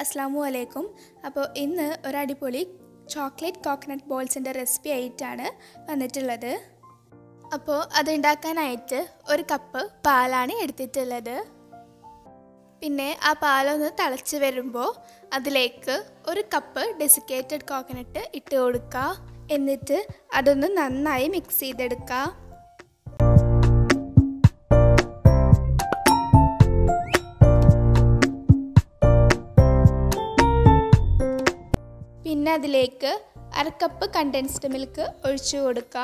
അസ്സാമു അലൈക്കും അപ്പോൾ ഇന്ന് ഒരു അടിപൊളി ചോക്ലേറ്റ് കോക്കനട്ട് ബോൾസിൻ്റെ റെസിപ്പി ആയിട്ടാണ് വന്നിട്ടുള്ളത് അപ്പോൾ അതുണ്ടാക്കാനായിട്ട് ഒരു കപ്പ് പാലാണ് എടുത്തിട്ടുള്ളത് പിന്നെ ആ പാലൊന്ന് തിളച്ച് വരുമ്പോൾ അതിലേക്ക് ഒരു കപ്പ് ഡെസിക്കേറ്റഡ് കോക്കനട്ട് ഇട്ട് കൊടുക്കുക എന്നിട്ട് അതൊന്ന് നന്നായി മിക്സ് ചെയ്തെടുക്കുക പിന്നെ അതിലേക്ക് അരക്കപ്പ് കണ്ടൻസ്ഡ് മിൽക്ക് ഒഴിച്ചു കൊടുക്കുക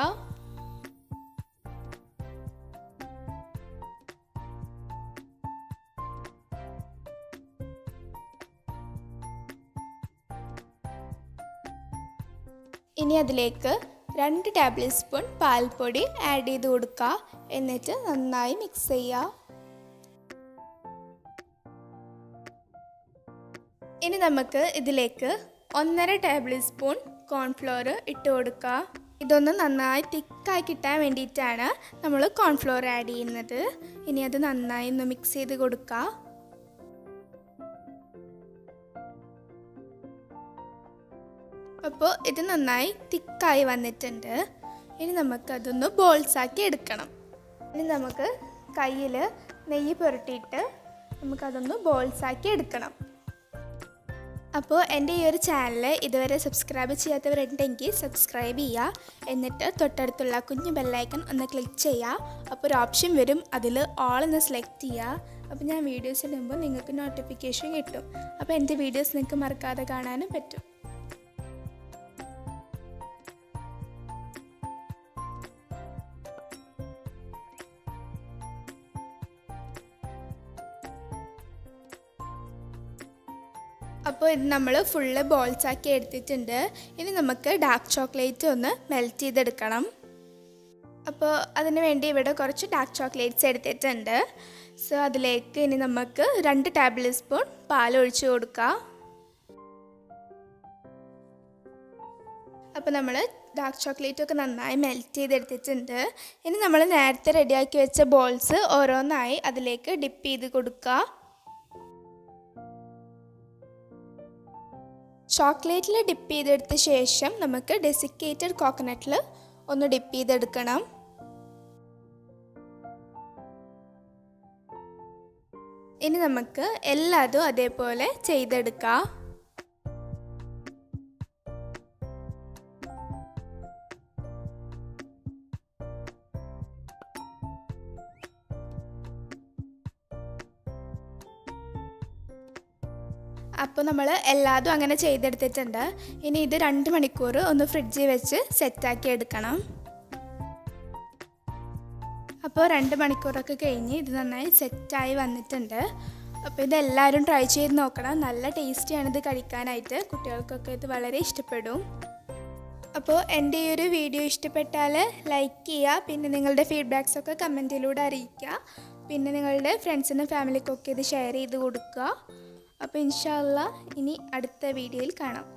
ഇനി അതിലേക്ക് രണ്ട് ടേബിൾ സ്പൂൺ പാൽപ്പൊടി ആഡ് ചെയ്ത് കൊടുക്കുക എന്നിട്ട് നന്നായി മിക്സ് ചെയ്യുക ഇനി നമുക്ക് ഇതിലേക്ക് ഒന്നര ടേബിൾ സ്പൂൺ കോൺഫ്ലോർ ഇട്ട് കൊടുക്കുക ഇതൊന്ന് നന്നായി തിക്കായി കിട്ടാൻ വേണ്ടിയിട്ടാണ് നമ്മൾ കോൺഫ്ലോർ ആഡ് ചെയ്യുന്നത് ഇനി അത് നന്നായി ഒന്ന് മിക്സ് ചെയ്ത് കൊടുക്കുക അപ്പോൾ ഇത് നന്നായി തിക്കായി വന്നിട്ടുണ്ട് ഇനി നമുക്കതൊന്ന് ബോൾസാക്കി എടുക്കണം ഇനി നമുക്ക് കയ്യിൽ നെയ്യ് പുരട്ടിയിട്ട് നമുക്കതൊന്ന് ബോൾസാക്കി എടുക്കണം അപ്പോൾ എൻ്റെ ഈ ഒരു ചാനൽ ഇതുവരെ സബ്സ്ക്രൈബ് ചെയ്യാത്തവരുണ്ടെങ്കിൽ സബ്സ്ക്രൈബ് ചെയ്യുക എന്നിട്ട് തൊട്ടടുത്തുള്ള കുഞ്ഞു ബെല്ലൈക്കൺ ഒന്ന് ക്ലിക്ക് ചെയ്യുക അപ്പോൾ ഒരു ഓപ്ഷൻ വരും അതിൽ ഓൾ എന്ന് സെലക്ട് ചെയ്യുക അപ്പോൾ ഞാൻ വീഡിയോസ് ഇടുമ്പോൾ നിങ്ങൾക്ക് നോട്ടിഫിക്കേഷൻ കിട്ടും അപ്പോൾ എൻ്റെ വീഡിയോസ് നിങ്ങൾക്ക് മറക്കാതെ കാണാനും പറ്റും അപ്പോൾ ഇത് നമ്മൾ ഫുള്ള് ബോൾസ് ആക്കി എടുത്തിട്ടുണ്ട് ഇനി നമുക്ക് ഡാർക്ക് ചോക്ലേറ്റ് ഒന്ന് മെൽറ്റ് ചെയ്തെടുക്കണം അപ്പോൾ അതിന് വേണ്ടി ഇവിടെ കുറച്ച് ഡാർക്ക് ചോക്ലേറ്റ്സ് എടുത്തിട്ടുണ്ട് സോ അതിലേക്ക് ഇനി നമുക്ക് രണ്ട് ടേബിൾ സ്പൂൺ പാൽ ഒഴിച്ച് കൊടുക്കുക അപ്പോൾ നമ്മൾ ഡാർക്ക് ചോക്ലേറ്റ് ഒക്കെ നന്നായി മെൽറ്റ് ചെയ്തെടുത്തിട്ടുണ്ട് ഇനി നമ്മൾ നേരത്തെ റെഡിയാക്കി വെച്ച ബോൾസ് ഓരോന്നായി അതിലേക്ക് ഡിപ്പ് ചെയ്ത് കൊടുക്കുക ചോക്ലേറ്റിൽ ഡിപ്പ് ചെയ്തെടുത്ത ശേഷം നമുക്ക് ഡെസിക്കേറ്റഡ് കോക്കനട്ടിൽ ഒന്ന് ഡിപ്പ് ചെയ്തെടുക്കണം ഇനി നമുക്ക് എല്ലാതും അതേപോലെ ചെയ്തെടുക്കാം അപ്പോൾ നമ്മൾ എല്ലാതും അങ്ങനെ ചെയ്തെടുത്തിട്ടുണ്ട് ഇനി ഇത് രണ്ട് മണിക്കൂർ ഒന്ന് ഫ്രിഡ്ജിൽ വെച്ച് സെറ്റാക്കി എടുക്കണം അപ്പോൾ രണ്ട് മണിക്കൂറൊക്കെ കഴിഞ്ഞ് ഇത് നന്നായി സെറ്റായി വന്നിട്ടുണ്ട് അപ്പോൾ ഇതെല്ലാവരും ട്രൈ ചെയ്ത് നോക്കണം നല്ല ടേസ്റ്റിയാണ് ഇത് കഴിക്കാനായിട്ട് കുട്ടികൾക്കൊക്കെ ഇത് വളരെ ഇഷ്ടപ്പെടും അപ്പോൾ എൻ്റെ ഈ ഒരു വീഡിയോ ഇഷ്ടപ്പെട്ടാൽ ലൈക്ക് ചെയ്യുക പിന്നെ നിങ്ങളുടെ ഫീഡ്ബാക്സൊക്കെ കമൻറ്റിലൂടെ അറിയിക്കുക പിന്നെ നിങ്ങളുടെ ഫ്രണ്ട്സിനും ഫാമിലിക്കൊക്കെ ഇത് ഷെയർ ചെയ്ത് കൊടുക്കുക അപ്പോൾ ഇൻഷാല്ല ഇനി അടുത്ത വീഡിയോയിൽ കാണാം